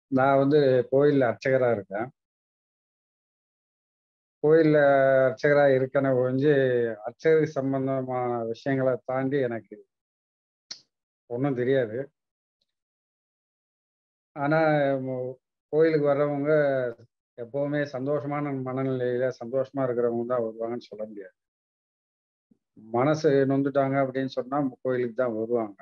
நான் வந்து கோயில்ல அர்ச்சகரா இருக்கேன். கோயில்ல அர்ச்சகரா இருக்கேனே ஒழிஞ்சு, அர்ச்சகருக்கு சம்பந்தமான விஷயங்கள தாண்டி எனக்கு ஒண்ணும் தெரியாது. ஆனா, மொ கோயிலுக்கு வர்றவங்க எப்பவுமே சந்தோஷமான மனநிலையில சந்தோஷமா இருக்கிறவங்க தான் வருவாங்கன்னு சொல்ல முடியாது. மனசு நொந்துட்டாங்க அப்படின்னு சொன்னா கோயிலுக்கு தான் வருவாங்க.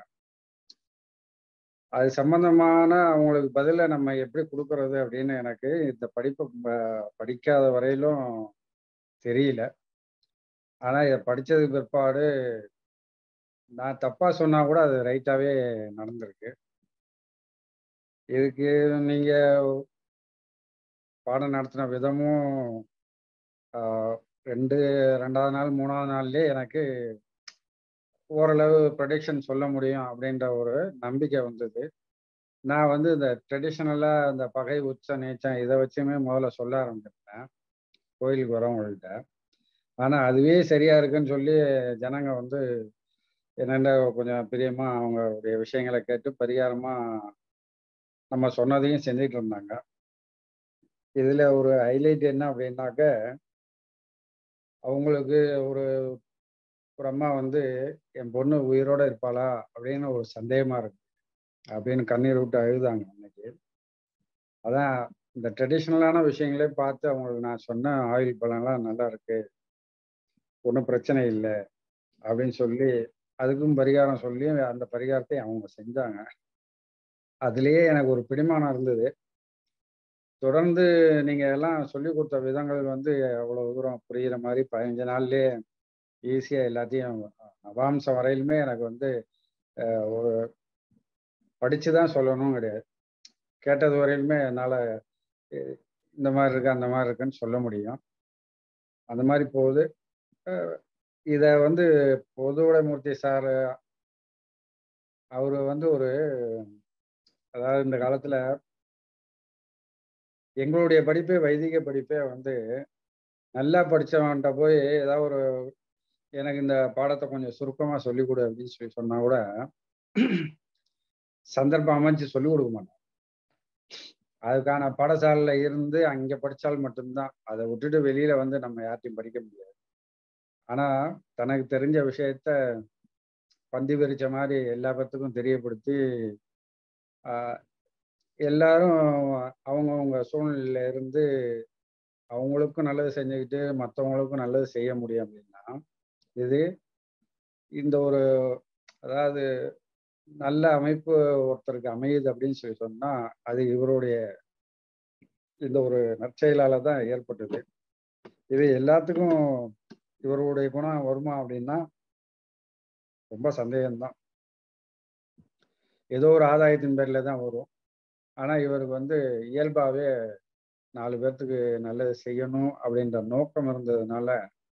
அது சம்பந்தமான அவங்களுக்கு பதில நம்ம எப்படி குடுக்குறது அப்படின்னு எனக்கு இந்த படிப்ப ப படிக்காத வரையிலும் தெரியல. ஆனா இத படிச்சதுக்கு பிற்பாடு நான் தப்பா சொன்னா கூட அது ரைட்டாவே நடந்திருக்கு. இதுக்கு நீங்க பாடம் நடத்தின விதமும் ஆ 2 2வது நாள், 3வது நாள்லயே எனக்கு ஓரளவு ப்ரெடிக்ஷன் சொல்ல முடியும் அப்படின்ற ஒரு நம்பிக்கை வந்தது. நான் வந்து இந்த ட்ரெடிஷனலா இந்த பகை, உச்சம், நீச்சம் இத வச்சுமே முதல்ல சொல்ல ஆரம்பிச்சுட்டேன். கோயிலுக்கு வரவங்கள்ட்ட. ஆனா அதுவே சரியா இருக்குன்னு சொல்லி ஜனங்க வந்து என்னண்ட கொஞ்சம் பிரியமா அவங்களுடைய விஷயங்கள கேட்டு பரிகாரமா நம்ம சொன்னதையும் செஞ்சுட்டு இருந்தாங்க. இதுல ஒரு ஹைலைட் என்ன அப்படின்னாக்க அவங்களுக்கு ஒரு ஒரு அம்மா வந்து, "என் பொண்ணு உயிரோட இருப்பாளா?" அப்படின்னு ஒரு சந்தேகமா இருக்கு. அப்படின்னு கண்ணீர் விட்டு அழுதாங்க அன்னைக்கு. அதான் இந்த ட்ரெடிஷனலான விஷயங்களே பார்த்து அவங்களுக்கு நான் சொன்னேன், "ஆயுள் பலன்லாம் நல்லா இருக்கு. ஒண்ணும் பிரச்சனை இல்ல." அப்படின்னு சொல்லி அதுக்கும் பரிகாரம் சொல்லி அந்த பரிகாரத்தை அவங்க செஞ்சாங்க. அதிலேயே எனக்கு ஒரு பிடிமானம் இருந்தது. தொடர்ந்து நீங்க எல்லாம் சொல்லிக் குடுத்த விதங்கள் வந்து அவ்வளவு தூரம் புரியிற மாரி 15 நாள்லயே ஈஸியா எல்லாத்தையும் நவாம்சம் வரையிலுமே எனக்கு வந்து அ ஒரு படிச்சு தான் சொல்லணும்னு கிடையாது. கேட்டது வரையிலுமே என்னால இ இந்த மாரி இருக்கு, அந்த மாரி இருக்குன்னு சொல்ல முடியும். அந்த மாரி போகுது. அ இத வந்து பொதுவுடைமூர்த்தி சாரு அவரு வந்து ஒரு அதாவது இந்த காலத்துல எங்களுடைய படிப்பே வைதிக படிப்பே வந்து நல்லா படிச்சவன்ட்ட போய் ஏதாவது ஒரு எனக்கு இந்த பாடத்த கொஞ்சம் சுருக்கமா சொல்லிக் குடு அப்படின்னு சொல்லி சொன்னா கூட சந்தர்ப்பம் அமைஞ்சு சொல்லிக் குடுக்க மாட்டான். அதுக்கான பாடசாலையில இருந்து அங்க படிச்சால் மட்டும்தான். அத விட்டுட்டு வெளியில வந்து நம்ம யார்ட்டயும் படிக்க முடியாது. ஆனா, தனக்கு தெரிஞ்ச விஷயத்த பந்தி விரிச்ச மாரி எல்லா பேத்துக்கும் தெரியப்படுத்தி, ஆ எல்லாரும் அவங்கவங்க சூழ்நிலையில இருந்து அவங்களுக்கும் நல்லது செஞ்சுக்கிட்டு, மத்தவங்களுக்கும் நல்லது செய்ய முடியும் அப்படின்னா, இது இந்த ஒரு அதாவது நல்ல அமைப்பு ஒருத்தருக்கு அமையுது அப்படின்னு சொல்லி சொன்னா, அது இவருடைய இந்த ஒரு நற்செயலால தான் ஏற்பட்டது. இது எல்லாத்துக்கும் இவருடைய குணம் வருமா அப்படின்னா, ரொம்ப சந்தேகம் தான். ஏதோ ஒரு ஆதாயத்தின் பேர்ல தான் வரும். ஆனா இவருக்கு வந்து இயல்பாவே 4 பேத்துக்கு நல்லது செய்யணும் அப்படின்ற நோக்கம் இருந்ததுனால,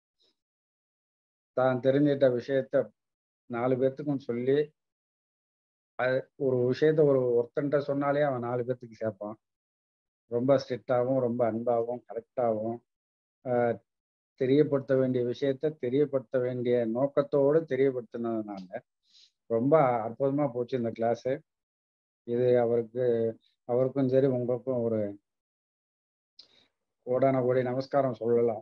தான் தெரிஞ்சுக்கிட்ட விஷயத்த 4 பேத்துக்கும் சொல்லி, அது ஒரு விஷயத்த ஒரு ஒருத்தன்ட்ட சொன்னாலே அவன் 4 பேத்துக்கு சேர்ப்பான். ரொம்ப ஸ்ட்ரிக்ட்டாவும், ரொம்ப அன்பாவும், கரெக்ட்டாவும், அ தெரியப்படுத்த வேண்டிய விஷயத்த தெரியப்படுத்த வேண்டிய நோக்கத்தோடு தெரியப்படுத்தினதுனால, ரொம்ப அற்புதமா போச்சு இந்த கிளாஸு. இது அவருக்கு அவருக்கும் சரி, உங்களுக்கும் ஒரு கோடான கோடி நமஸ்காரம் சொல்லலாம்.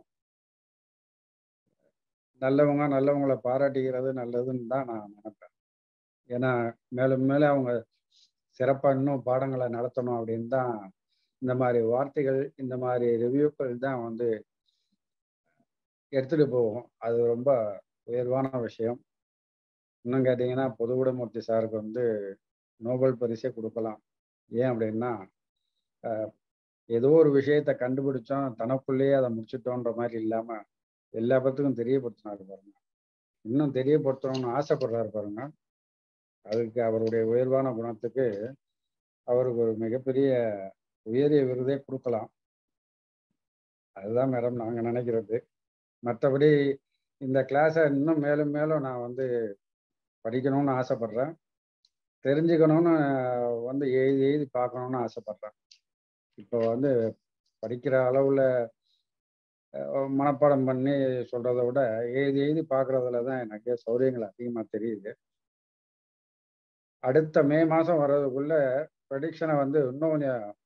நல்லவங்க நல்லவங்கள பாராட்டிக்கிறது நல்லதுன்னு தான் நான் நினைப்பேன். ஏன்னா, மேலும் மேலும் அவங்க சிறப்பா இன்னும் பாடங்கள நடத்தணும் அப்படின்னு தான் இந்த மாரி வார்த்தைகள், இந்த மாரி ரிவ்யூக்கள் தான் வந்து எடுத்துட்டு போகும். அது ரொம்ப உயர்வான விஷயம். இன்னும் கேட்டீங்கன்னா, பொதுவுடைமூர்த்தி சாருக்கு வந்து நோபல் பரிசே குடுக்கலாம். ஏன் அப்படின்னா, அ ஏதோ ஒரு விஷயத்த கண்டுபிடிச்சோம், தனக்குள்ளேயே அத முடிச்சுட்டோன்ற மாரி இல்லாம, எல்லா பேத்துக்கும் தெரியப்படுத்தினாரு பாருங்க. இன்னும் தெரியப்படுத்தணும்னு ஆசைப்படுறாரு பாருங்க. அதுக்கு அவருடைய உயர்வான குணத்துக்கு அவருக்கு ஒரு மிகப்பெரிய உயரிய விருதே குடுக்கலாம். அதுதான் மேடம் நாங்க நினைக்கிறது. மத்தபடி இந்த கிளாஸ இன்னும் மேலும் மேலும் நான் வந்து படிக்கணும்னு ஆசைப்படுறேன். தெரிஞ்சுக்கணும்னு வந்து எழுதி எழுதி பார்க்கணும்னு ஆசைப்படுறேன். இப்போ வந்து படிக்கிற அளவுல அ மனப்பாடம் பண்ணி சொல்றத விட, எழுதி எழுதி பார்க்குறதுல தான் எனக்கு சௌரியங்கள் அதிகமா தெரியுது. அடுத்த மே மாசம் வர்றதுக்குள்ள ப்ரெடிக்ஷன வந்து இன்னும் கொஞ்சம்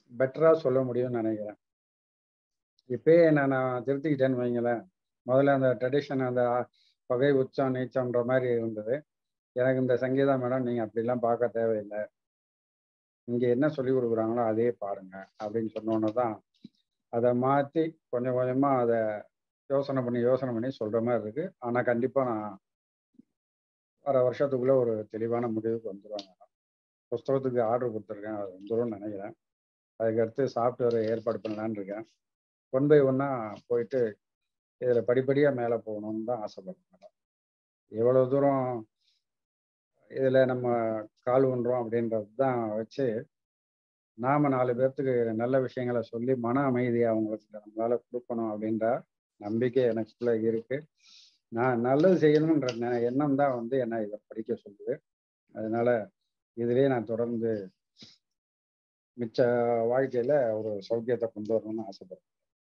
பெட்டராக சொல்ல முடியும்னு நினைக்கிறேன் இப்பயே நான் நான் திருத்திக்கிட்டேன்னு வைங்களேன் முதல்ல அந்த ட்ரெடிஷன் அந்த பகை உச்சம் நீச்சம்ன்ற மாதிரி இருந்தது எனக்கு இந்த சங்கீதா மேடம் நீங்கள் அப்படிலாம் பார்க்க தேவையில்லை இங்கே என்ன சொல்லி கொடுக்குறாங்களோ அதே பாருங்க அப்படின்னு சொன்னோன்னு தான் அதை மாற்றி கொஞ்சம் கொஞ்சமாக அதை யோசனை பண்ணி யோசனை பண்ணி சொல்கிற மாதிரி இருக்கு ஆனால் கண்டிப்பாக நான் வர வருஷத்துக்குள்ளே ஒரு தெளிவான முடிவுக்கு வந்துடுவாங்க புஸ்தகத்துக்கு ஆர்டர் கொடுத்துருக்கேன் அது வந்துடும் நினைக்கிறேன் அதுக்கடுத்து சாஃப்ட்வேர் ஏற்பாடு பண்ணலான்னு இருக்கேன் ஒன் பை ஒன்னாக போயிட்டு இதில் படிப்படியாக மேலே போகணும்னு தான் ஆசைப்படுறேன் மேடம் எவ்வளோ தூரம் இதில் நம்ம கால் பண்ணுறோம் அப்படின்றது தான் வச்சு நாம் நாலு பேர்த்துக்கு நல்ல விஷயங்களை சொல்லி மன அமைதியை அவங்களுக்கு நம்மளால கொடுக்கணும் அப்படின்ற நம்பிக்கை எனக்குள்ள இருக்கு நான் நல்லது செய்யணுன்ற எண்ணம் தான் வந்து என்னை இதை படிக்க சொல்லுது அதனால இதுலேயே நான் தொடர்ந்து மிச்ச வாழ்க்கையில ஒரு சௌக்கியத்தை கொண்டு வரணும்னு ஆசைப்படுறேன்